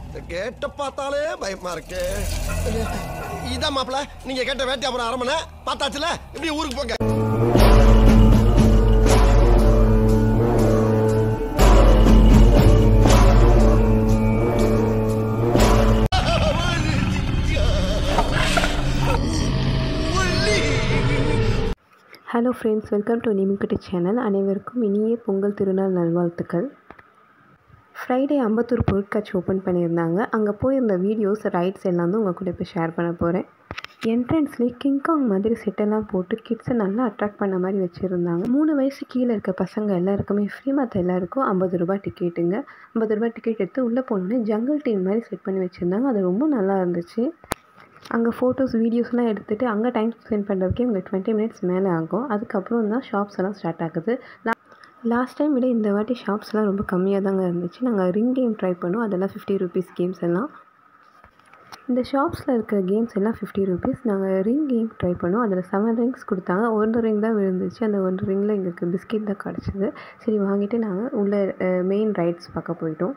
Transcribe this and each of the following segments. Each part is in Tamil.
இந்த கேட்ட பார்த்தாலே பயமா இருக்கு இதான் மாப்பிள நீங்க கேட்ட வேட்டையாபுரம் அரமனை பார்த்தாச்சுல இப்படி ஊருக்கு போங்க ஹலோ ஃப்ரெண்ட்ஸ் வெல்கம் டு நிமிக்கட்டு சேனல் அனைவருக்கும் இனிய பொங்கல் திருநாள் நல்வாழ்த்துக்கள் ஃப்ரைடே அம்பத்தூர் பொருட்காட்சி ஓப்பன் பண்ணியிருந்தாங்க அங்கே போயிருந்த வீடியோஸ் ரைட்ஸ் எல்லாம் தான் உங்கள் கூட இப்போ ஷேர் பண்ண போகிறேன் என்ட்ரன்ஸ்லேயே கிங்காங் மாதிரி செட்டெல்லாம் போட்டு கிட்ஸை நல்லா அட்ராக்ட் பண்ண மாதிரி வச்சுருந்தாங்க மூணு வயசு கீழே இருக்க பசங்க எல்லாருக்குமே ஃப்ரீ மற்ற எல்லாருக்கும் ஐம்பது ரூபாய் டிக்கெட்டுங்க ஐம்பது ரூபாய் டிக்கெட் எடுத்து உள்ளே போனோன்னே ஜங்கிள் டீம் மாதிரி செட் பண்ணி வச்சுருந்தாங்க அது ரொம்ப நல்லா இருந்துச்சு அங்கே ஃபோட்டோஸ் வீடியோஸ்லாம் எடுத்துகிட்டு அங்கே டைம் ஸ்பெண்ட் பண்ணுறதுக்கே உங்களுக்கு டுவெண்ட்டி மினிட்ஸ் மேலே ஆகும் அதுக்கப்புறம் தான் ஷாப்ஸ் எல்லாம் ஸ்டார்ட் ஆகுது லாஸ்ட் டைம் விட இந்த வாட்டி ஷாப்ஸ்லாம் ரொம்ப கம்மியாக தாங்க இருந்துச்சு நாங்கள் ரிங் கேம் ட்ரை பண்ணோம் அதெல்லாம் ஃபிஃப்டி ருபீஸ் கேம்ஸ் எல்லாம் இந்த ஷாப்ஸில் இருக்க கேம்ஸ் எல்லாம் ஃபிஃப்டி ருபீஸ் நாங்கள் ரிங் கேம் ட்ரை பண்ணோம் அதில் செவன் ரிங்ஸ் கொடுத்தாங்க ஒரு ரிங் தான் விழுந்துச்சு அந்த ஒரு ரிங்கில் எங்களுக்கு பிஸ்கெட் தான் கிடச்சிது சரி வாங்கிட்டு நாங்கள் உள்ள மெயின் ரைட்ஸ் பார்க்க போயிட்டோம்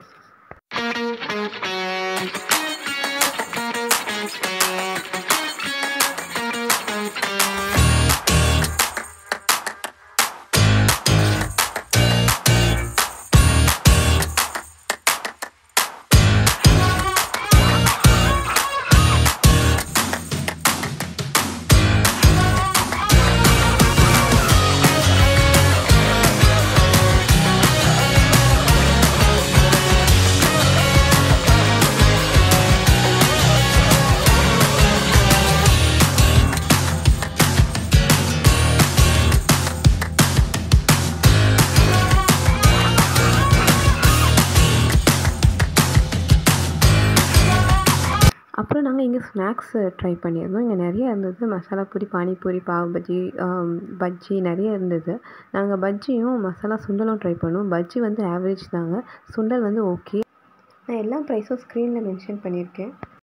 அப்புறம் நாங்கள் இங்கே ஸ்நாக்ஸ் ட்ரை பண்ணியிருந்தோம் இங்கே நிறைய இருந்தது மசாலா பூரி பானிபூரி பாவ் பஜ்ஜி பஜ்ஜி நிறைய இருந்தது நாங்கள் பஜ்ஜியும் மசாலா சுண்டலும் ட்ரை பண்ணோம் பஜ்ஜி வந்து ஆவரேஜ் தாங்க சுண்டல் வந்து ஓகே நான் எல்லா ப்ரைஸும் ஸ்க்ரீனில் மென்ஷன் பண்ணியிருக்கேன்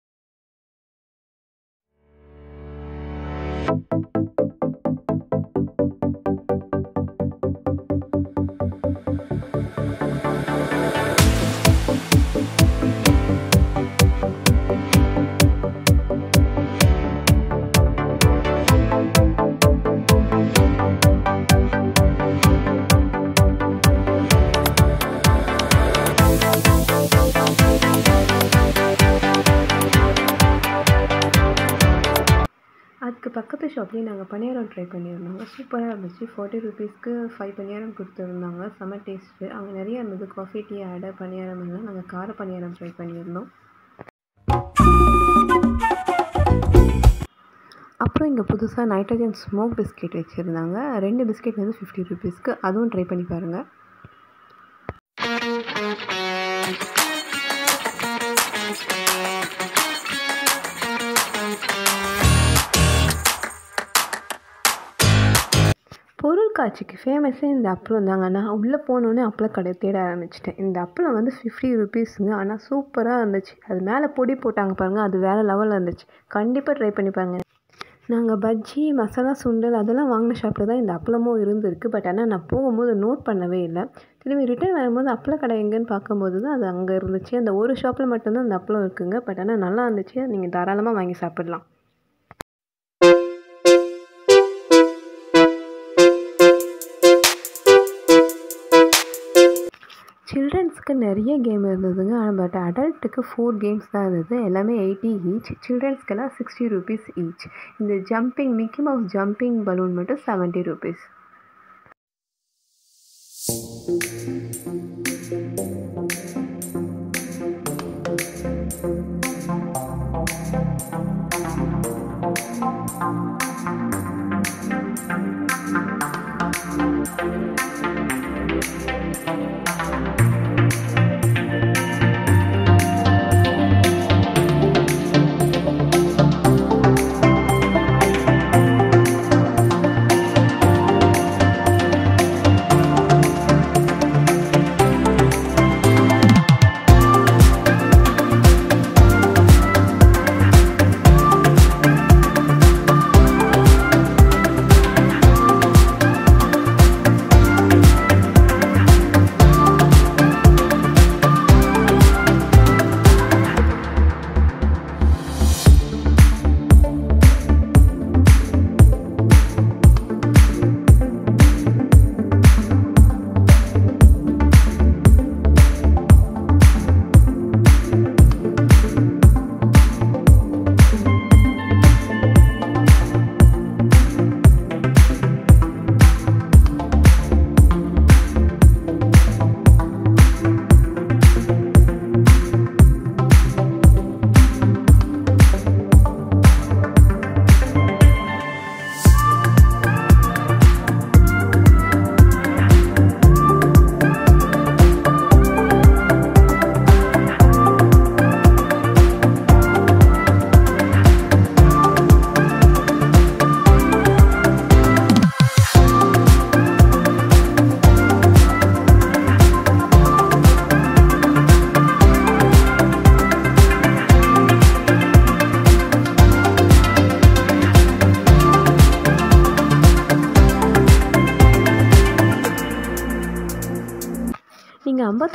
அதுக்கு பக்கத்து ஷாப்லேயே நாங்கள் பணியாரம் ட்ரை பண்ணியிருந்தோங்க சூப்பராக இருந்துச்சு ஃபார்ட்டி ருபீஸ்க்கு ஃபைவ் பணியாரம் கொடுத்துருந்தாங்க செம்ம டேஸ்ட்டு அங்கே நிறைய இருந்தது காஃபி டீ ஆடை பணியாரம் எல்லாம் நாங்கள் கார பணியாரம் ட்ரை பண்ணியிருந்தோம் அப்புறம் இங்கே புதுசாக நைட்ரஜன் ஸ்மோக் பிஸ்கெட் வச்சுருந்தாங்க ரெண்டு பிஸ்கெட் வந்து ஃபிஃப்டி ருபீஸ்க்கு அதுவும் ட்ரை பண்ணி பாருங்கள் பொருட்காட்சிக்கு ஃபேமஸே இந்த அப்பளம் தாங்க நான் உள்ளே போனோன்னே அப்பளம் கடை தேட ஆரம்பிச்சிட்டேன் இந்த அப்பளம் வந்து ஃபிஃப்டி ருபீஸுங்க ஆனால் சூப்பராக இருந்துச்சு அது மேலே பொடி போட்டாங்க பாருங்கள் அது வேறு லெவலில் இருந்துச்சு கண்டிப்பாக ட்ரை பண்ணி பாருங்க நாங்கள் பஜ்ஜி மசாலா சுண்டல் அதெல்லாம் வாங்கின ஷாப்பில் தான் இந்த அப்பளமும் இருந்திருக்கு பட் ஆனால் நான் போகும்போது நோட் பண்ணவே இல்லை திரும்பி ரிட்டர்ன் வரும்போது அப்பள கடை எங்கேன்னு பார்க்கும்போது தான் அது அங்கே இருந்துச்சு அந்த ஒரு ஷாப்பில் மட்டும்தான் அந்த அப்பளம் இருக்குங்க பட் ஆனால் நல்லா இருந்துச்சு நீங்கள் தாராளமாக வாங்கி சாப்பிடலாம் சில்ட்ரன்ஸ்க்கு நிறைய கேம் இருந்ததுங்க ஆனால் பட் அடல்ட்டுக்கு ஃபோர் கேம்ஸ் தான் இருந்தது எல்லாமே எயிட்டி ஈச் சில்ட்ரன்ஸ்க்கெல்லாம் சிக்ஸ்டி ருபீஸ் ஈச் இந்த jumping Mickey Mouse jumping balloon மட்டும் செவன்ட்டி ருபீஸ்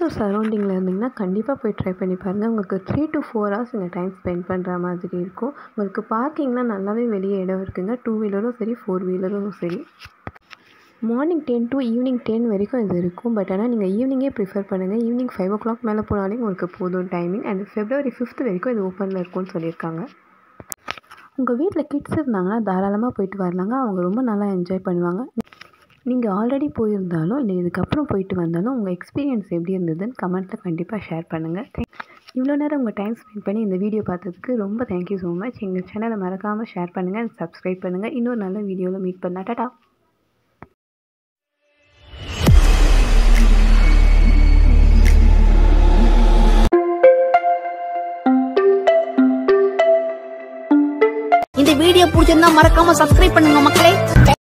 பெங்களூர் சரௌண்டிங்கில் இருந்தீங்கன்னா கண்டிப்பாக போய் ட்ரை பண்ணி பாருங்கள் உங்களுக்கு த்ரீ டு ஃபோர் ஹவர்ஸ் இங்கே டைம் ஸ்பெண்ட் பண்ணுற மாதிரி இருக்கும் உங்களுக்கு பார்க்கிங்லாம் நல்லாவே வெளியே இடம் இருக்குங்க டூ வீலரும் சரி ஃபோர் வீலரும் சரி morning ten to evening ten வரைக்கும் இது இருக்கும் பட் ஆனால் நீங்கள் ஈவினிங்கே ப்ரிஃபர் பண்ணுங்கள் ஈவினிங் ஃபைவ் ஓ கிளாக் மேலே போனாலே உங்களுக்கு போதும் டைமிங் அண்ட் ஃபெப்ரவரி ஃபிஃப்த் வரைக்கும் இது ஓப்பனில் இருக்கும்னு சொல்லியிருக்காங்க உங்கள் வீட்டில் கிட்ஸ் இருந்தாங்கன்னா தாராளமாக போயிட்டு வரலாங்க அவங்க ரொம்ப நல்லா என்ஜாய் பண்ணுவாங்க நீங்கள் ஆல்ரெடி போயிருந்தாலும் இல்லை இதுக்கப்புறம் போயிட்டு வந்தாலும் உங்கள் எக்ஸ்பீரியன்ஸ் எப்படி இருந்ததுன்னு கமெண்ட்டில் கண்டிப்பாக ஷேர் பண்ணுங்கள் இவ்வளோ நேரம் உங்கள் டைம் ஸ்பெண்ட் பண்ணி இந்த வீடியோ பார்த்ததுக்கு ரொம்ப தேங்க்யூ ஸோ மச் எங்கள் சேனலை மறக்காமல் ஷேர் பண்ணுங்கள் சப்ஸ்கிரைப் பண்ணுங்கள் இன்னொரு நல்ல வீடியோவில் மீட் பண்ணலாம் டாடா இந்த வீடியோ பிடிச்சிருந்தா மறக்காம சப்ஸ்கிரைப் பண்ணுங்க மக்களே